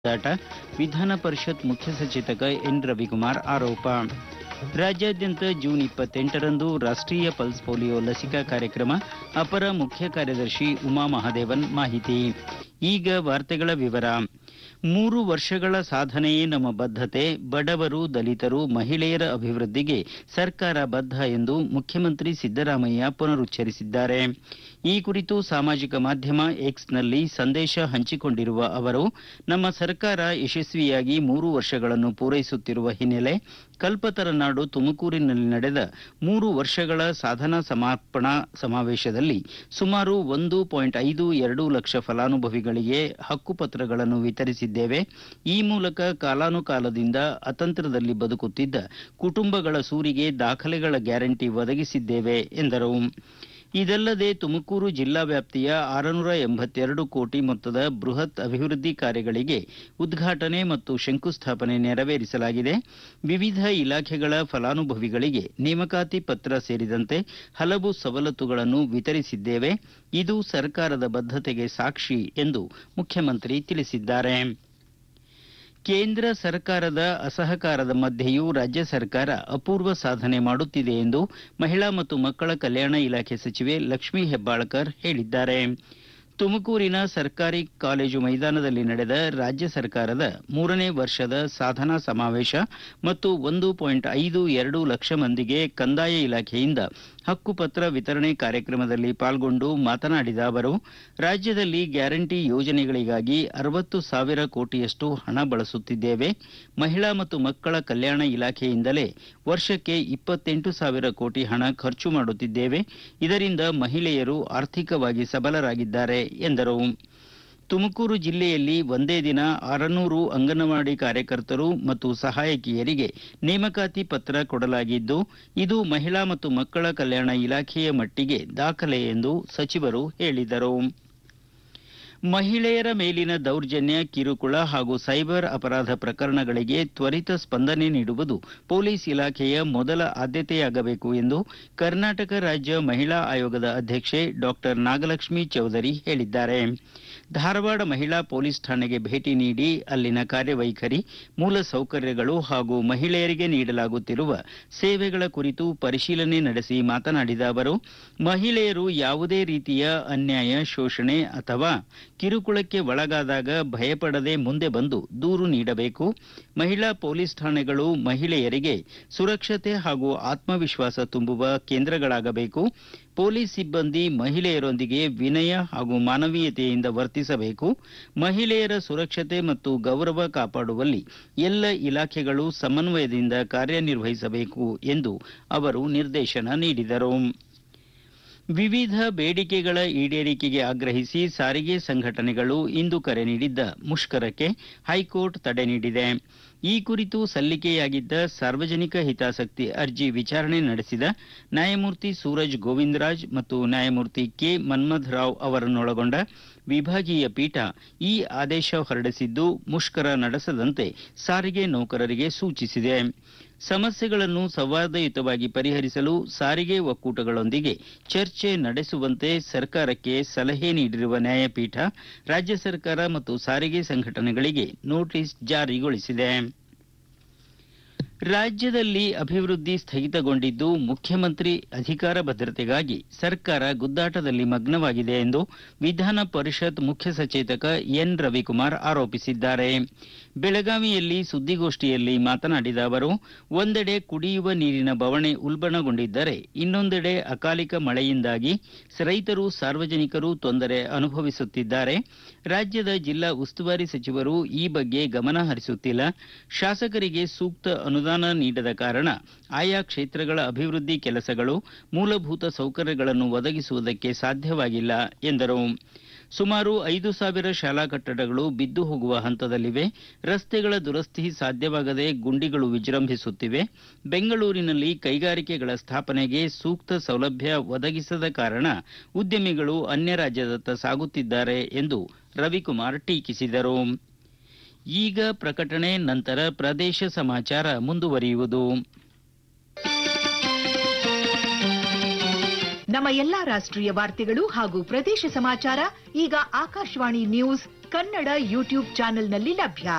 ದಾಟ ವಿಧಾನ ಪರಿಷತ್ ಮುಖ್ಯ ಸಚೇತಕ ಎನ್ ರವಿಕುಮಾರ್ ಆರೋಪ ರಾಜ್ಯಾದ್ಯಂತ ಜೂನ್ ಇಪ್ಪತ್ತೆಂಟರಂದು ರಾಷ್ಟ್ರೀಯ ಪಲ್ಸ್ ಪೋಲಿಯೋ ಲಸಿಕಾ ಕಾರ್ಯಕ್ರಮ ಅಪರ ಮುಖ್ಯ ಕಾರ್ಯದರ್ಶಿ ಉಮಾ ಮಹಾದೇವನ್ ಮಾಹಿತಿ ಈಗ ವಾರ್ತೆಗಳ ವಿವರ ಮೂರು ವರ್ಷಗಳ ಸಾಧನೆಯೇ ನಮ್ಮ ಬದ್ಧತೆ ಬಡವರು ದಲಿತರು ಮಹಿಳೆಯರ ಅಭಿವೃದ್ಧಿಗೆ ಸರ್ಕಾರ ಬದ್ಧ ಎಂದು ಮುಖ್ಯಮಂತ್ರಿ ಸಿದ್ದರಾಮಯ್ಯ ಪುನರುಚ್ಚರಿಸಿದ್ದಾರೆ ಈ ಕುರಿತು ಸಾಮಾಜಿಕ ಮಾಧ್ಯಮ ಎಕ್ಸ್ನಲ್ಲಿ ಸಂದೇಶ ಹಂಚಿಕೊಂಡಿರುವ ಅವರು ನಮ್ಮ ಸರ್ಕಾರ ಯಶಸ್ವಿಯಾಗಿ ಮೂರು ವರ್ಷಗಳನ್ನು ಪೂರೈಸುತ್ತಿರುವ ಹಿನ್ನೆಲೆ ಕಲ್ಪತರ ನಾಡು ತುಮಕೂರಿನಲ್ಲಿ ನಡೆದ ಮೂರು ವರ್ಷಗಳ ಸಾಧನಾ ಸಮರ್ಪಣಾ ಸಮಾವೇಶದಲ್ಲಿ ಸುಮಾರು ಒಂದು ಪಾಯಿಂಟ್ ಐದು ಎರಡು ಲಕ್ಷ ಫಲಾನುಭವಿಗಳಿಗೆ ಹಕ್ಕುಪತ್ರಗಳನ್ನು ವಿತರಿಸಿದ್ದೇವೆ ಈ ಮೂಲಕ ಕಾಲಾನುಕಾಲದಿಂದ ಅತಂತ್ರದಲ್ಲಿ ಬದುಕುತ್ತಿದ್ದ ಕುಟುಂಬಗಳ ಸೂರಿಗೆ ದಾಖಲೆಗಳ ಗ್ಯಾರಂಟಿ ಒದಗಿಸಿದ್ದೇವೆ ಎಂದರು ಇದಲ್ಲದೆ ತುಮಕೂರು ಜಿಲ್ಲಾ ವ್ಯಾಪ್ತಿಯ ಆರುನೂರ ಎಂಬತ್ತೆರಡು ಕೋಟಿ ಮೊತ್ತದ ಬೃಹತ್ ಅಭಿವೃದ್ಧಿ ಕಾರ್ಯಗಳಿಗೆ ಉದ್ಘಾಟನೆ ಮತ್ತು ಶಂಕುಸ್ಥಾಪನೆ ನೆರವೇರಿಸಲಾಗಿದೆ ವಿವಿಧ ಇಲಾಖೆಗಳ ಫಲಾನುಭವಿಗಳಿಗೆ ನೇಮಕಾತಿ ಪತ್ರ ಸೇರಿದಂತೆ ಹಲವು ಸವಲತ್ತುಗಳನ್ನು ವಿತರಿಸಿದ್ದೇವೆ ಇದು ಸರ್ಕಾರದ ಬದ್ಧತೆಗೆ ಸಾಕ್ಷಿ ಎಂದು ಮುಖ್ಯಮಂತ್ರಿ ತಿಳಿಸಿದ್ದಾರೆ ಕೇಂದ್ರ ಸರ್ಕಾರದ ಅಸಹಕಾರದ ಮಧ್ಯೆಯೂ ರಾಜ್ಯ ಸರ್ಕಾರ ಅಪೂರ್ವ ಸಾಧನೆ ಮಾಡುತ್ತಿದೆ ಎಂದು ಮಹಿಳಾ ಮತ್ತು ಮಕ್ಕಳ ಕಲ್ಯಾಣ ಇಲಾಖೆ ಸಚಿವೆ ಲಕ್ಷ್ಮೀ ಹೆಬ್ಬಾಳ್ಕರ್ ಹೇಳಿದ್ದಾರೆ ತುಮಕೂರಿನ ಸರ್ಕಾರಿ ಕಾಲೇಜು ಮೈದಾನದಲ್ಲಿ ನಡೆದ ರಾಜ್ಯ ಸರ್ಕಾರದ ಮೂರನೇ ವರ್ಷದ ಸಾಧನಾ ಸಮಾವೇಶ ಮತ್ತು ಒಂದು ಪಾಯಿಂಟ್ ಐದು ಎರಡು ಲಕ್ಷ ಮಂದಿಗೆ ಕಂದಾಯ ಇಲಾಖೆಯಿಂದ ಹಕ್ಕುಪತ್ರ ವಿತರಣೆ ಕಾರ್ಯಕ್ರಮದಲ್ಲಿ ಪಾಲ್ಗೊಂಡು ಮಾತನಾಡಿದ ಅವರು ರಾಜ್ಯದಲ್ಲಿ ಗ್ಯಾರಂಟಿ ಯೋಜನೆಗಳಿಗಾಗಿ ಅರವತ್ತು ಸಾವಿರ ಕೋಟಿಯಷ್ಟು ಹಣ ಬಳಸುತ್ತಿದ್ದೇವೆ ಮಹಿಳಾ ಮತ್ತು ಮಕ್ಕಳ ಕಲ್ಯಾಣ ಇಲಾಖೆಯಿಂದಲೇ ವರ್ಷಕ್ಕೆ ಇಪ್ಪತ್ತೆಂಟು ಸಾವಿರ ಕೋಟಿ ಹಣ ಖರ್ಚು ಮಾಡುತ್ತಿದ್ದೇವೆ ಇದರಿಂದ ಮಹಿಳೆಯರು ಆರ್ಥಿಕವಾಗಿ ಸಬಲರಾಗಿದ್ದಾರೆ ಎಂದರು ತುಮಕೂರು ಜಿಲ್ಲೆಯಲ್ಲಿ ಒಂದೇ ದಿನ ಆರುನೂರು ಅಂಗನವಾಡಿ ಕಾರ್ಯಕರ್ತರು ಮತ್ತು ಸಹಾಯಕಿಯರಿಗೆ ನೇಮಕಾತಿ ಪತ್ರ ಕೊಡಲಾಗಿದ್ದು ಇದು ಮಹಿಳಾ ಮತ್ತು ಮಕ್ಕಳ ಕಲ್ಯಾಣ ಇಲಾಖೆಯ ಮಟ್ಟಿಗೆ ದಾಖಲೆ ಎಂದು ಸಚಿವರು ಹೇಳಿದರು ಮಹಿಳೆಯರ ಮೇಲಿನ ದೌರ್ಜನ್ಯ ಕಿರುಕುಳ ಹಾಗೂ ಸೈಬರ್ ಅಪರಾಧ ಪ್ರಕರಣಗಳಿಗೆ ತ್ವರಿತ ಸ್ಪಂದನೆ ನೀಡುವುದು ಪೊಲೀಸ್ ಇಲಾಖೆಯ ಮೊದಲ ಆದ್ಯತೆಯಾಗಬೇಕು ಎಂದು ಕರ್ನಾಟಕ ರಾಜ್ಯ ಮಹಿಳಾ ಆಯೋಗದ ಅಧ್ಯಕ್ಷೆ ಡಾಕ್ಟರ್ ನಾಗಲಕ್ಷ್ಮಿ ಚೌಧರಿ ಹೇಳಿದ್ದಾರೆ ಧಾರವಾಡ ಮಹಿಳಾ ಪೊಲೀಸ್ ಠಾಣೆಗೆ ಭೇಟಿ ನೀಡಿ ಅಲ್ಲಿನ ಕಾರ್ಯವೈಖರಿ ಮೂಲ ಸೌಕರ್ಯಗಳು ಹಾಗೂ ಮಹಿಳೆಯರಿಗೆ ನೀಡಲಾಗುತ್ತಿರುವ ಸೇವೆಗಳ ಕುರಿತು ಪರಿಶೀಲನೆ ನಡೆಸಿ ಮಾತನಾಡಿದ ಅವರು ಮಹಿಳೆಯರು ಯಾವುದೇ ರೀತಿಯ ಅನ್ಯಾಯ ಶೋಷಣೆ ಅಥವಾ ಕಿರುಕುಳಕ್ಕೆ ಒಳಗಾದಾಗ ಭಯಪಡದೆ ಮುಂದೆ ಬಂದು ದೂರು ನೀಡಬೇಕು ಮಹಿಳಾ ಪೊಲೀಸ್ ಠಾಣೆಗಳು ಮಹಿಳೆಯರಿಗೆ ಸುರಕ್ಷತೆ ಹಾಗೂ ಆತ್ಮವಿಶ್ವಾಸ ತುಂಬುವ ಕೇಂದ್ರಗಳಾಗಬೇಕು ಪೊಲೀಸ್ ಸಿಬ್ಬಂದಿ ಮಹಿಳೆಯರೊಂದಿಗೆ ವಿನಯ ಹಾಗೂ ಮಾನವೀಯತೆಯಿಂದ ವರ್ತಿಸಬೇಕು ಮಹಿಳೆಯರ ಸುರಕ್ಷತೆ ಮತ್ತು ಗೌರವ ಕಾಪಾಡುವಲ್ಲಿ ಎಲ್ಲ ಇಲಾಖೆಗಳು ಸಮನ್ವಯದಿಂದ ಕಾರ್ಯನಿರ್ವಹಿಸಬೇಕು ಎಂದು ಅವರು ನಿರ್ದೇಶನ ನೀಡಿದರು ವಿವಿಧ ಬೇಡಿಕೆಗಳ ಈಡೇರಿಕೆಗೆ ಆಗ್ರಹಿಸಿ ಸಾರಿಗೆ ಸಂಘಟನೆಗಳು ಇಂದು ಕರೆ ನೀಡಿದ್ದ ಮುಷ್ಕರಕ್ಕೆ ಹೈಕೋರ್ಟ್ ತಡೆ ನೀಡಿದೆ ಈ ಕುರಿತು ಸಲ್ಲಿಕೆಯಾಗಿದ್ದ ಸಾರ್ವಜನಿಕ ಹಿತಾಸಕ್ತಿ ಅರ್ಜಿ ವಿಚಾರಣೆ ನಡೆಸಿದ ನ್ಯಾಯಮೂರ್ತಿ ಸೂರಜ್ ಗೋವಿಂದರಾಜ್ ಮತ್ತು ನ್ಯಾಯಮೂರ್ತಿ ಕೆ ಮನ್ಮಥರಾವ್ ಅವರನ್ನೊಳಗೊಂಡ ವಿಭಾಗೀಯ ಪೀಠ ಈ ಆದೇಶ ಹೊರಡಿಸಿದ್ದು ಮುಷ್ಕರ ನಡೆಸದಂತೆ ಸಾರಿಗೆ ನೌಕರರಿಗೆ ಸೂಚಿಸಿದೆ ಸಮಸ್ಯೆಗಳನ್ನು ಸಂವಾದಯುತವಾಗಿ ಪರಿಹರಿಸಲು ಸಾರಿಗೆ ಒಕ್ಕೂಟಗಳೊಂದಿಗೆ ಚರ್ಚೆ ನಡೆಸುವಂತೆ ಸರ್ಕಾರಕ್ಕೆ ಸಲಹೆ ನೀಡಿರುವ ನ್ಯಾಯಪೀಠ ರಾಜ್ಯ ಸರ್ಕಾರ ಮತ್ತು ಸಾರಿಗೆ ಸಂಘಟನೆಗಳಿಗೆ ನೋಟಿಸ್ ಜಾರಿಗೊಳಿಸಿದೆ ರಾಜ್ಯದಲ್ಲಿ ಅಭಿವೃದ್ಧಿ ಸ್ಥಗಿತಗೊಂಡಿದ್ದು ಮುಖ್ಯಮಂತ್ರಿ ಅಧಿಕಾರ ಭದ್ರತೆಗಾಗಿ ಸರ್ಕಾರ ಗುದ್ದಾಟದಲ್ಲಿ ಮಗ್ನವಾಗಿದೆ ಎಂದು ವಿಧಾನ ಪರಿಷತ್ ಮುಖ್ಯ ಸಚೇತಕ ಎನ್ ರವಿಕುಮಾರ್ ಆರೋಪಿಸಿದ್ದಾರೆ ಬೆಳಗಾವಿಯಲ್ಲಿ ಸುದ್ದಿಗೋಷ್ಠಿಯಲ್ಲಿ ಮಾತನಾಡಿದ ಅವರು ಒಂದೆಡೆ ಕುಡಿಯುವ ನೀರಿನ ಬವಣೆ ಉಲ್ಬಣಗೊಂಡಿದ್ದರೆ ಇನ್ನೊಂದೆಡೆ ಅಕಾಲಿಕ ಮಳೆಯಿಂದಾಗಿ ರೈತರು ಸಾರ್ವಜನಿಕರು ತೊಂದರೆ ಅನುಭವಿಸುತ್ತಿದ್ದಾರೆ ರಾಜ್ಯದ ಜಿಲ್ಲಾ ಉಸ್ತುವಾರಿ ಸಚಿವರು ಈ ಬಗ್ಗೆ ಗಮನ ಹರಿಸುತ್ತಿಲ್ಲ ಶಾಸಕರಿಗೆ ಸೂಕ್ತ ಅನುದಾನ ನೀಡದ ಕಾರಣ ಆಯಾ ಕ್ಷೇತ್ರಗಳ ಅಭಿವೃದ್ಧಿ ಕೆಲಸಗಳು ಮೂಲಭೂತ ಸೌಕರ್ಯಗಳನ್ನು ಒದಗಿಸುವುದಕ್ಕೆ ಸಾಧ್ಯವಾಗಿಲ್ಲ ಎಂದರು ಸುಮಾರು ಐದು ಸಾವಿರ ಶಾಲಾ ಕಟ್ಟಡಗಳು ಬಿದ್ದು ಹೋಗುವ ಹಂತದಲ್ಲಿವೆ ರಸ್ತೆಗಳ ದುರಸ್ತಿ ಸಾಧ್ಯವಾಗದೆ ಗುಂಡಿಗಳು ವಿಜೃಂಭಿಸುತ್ತಿವೆ ಬೆಂಗಳೂರಿನಲ್ಲಿ ಕೈಗಾರಿಕೆಗಳ ಸ್ಥಾಪನೆಗೆ ಸೂಕ್ತ ಸೌಲಭ್ಯ ಒದಗಿಸದ ಕಾರಣ ಉದ್ಯಮಿಗಳು ಅನ್ಯ ರಾಜ್ಯದತ್ತ ಸಾಗುತ್ತಿದ್ದಾರೆ ಎಂದು ರವಿಕುಮಾರ್ ಟೀಕಿಸಿದರು ಈಗ ಪ್ರಕಟಣೆ ನಂತರ ಪ್ರದೇಶ ಸಮಾಚಾರ ಮುಂದುವರಿಯುವುದು ನಮ್ಮ ಎಲ್ಲಾ ರಾಷ್ಟ್ರೀಯ ವಾರ್ತೆಗಳು ಹಾಗೂ ಪ್ರದೇಶ ಸಮಾಚಾರ ಈಗ ಆಕಾಶವಾಣಿ ನ್ಯೂಸ್ ಕನ್ನಡ ಯೂಟ್ಯೂಬ್ ಚಾನೆಲ್ನಲ್ಲಿ ಲಭ್ಯ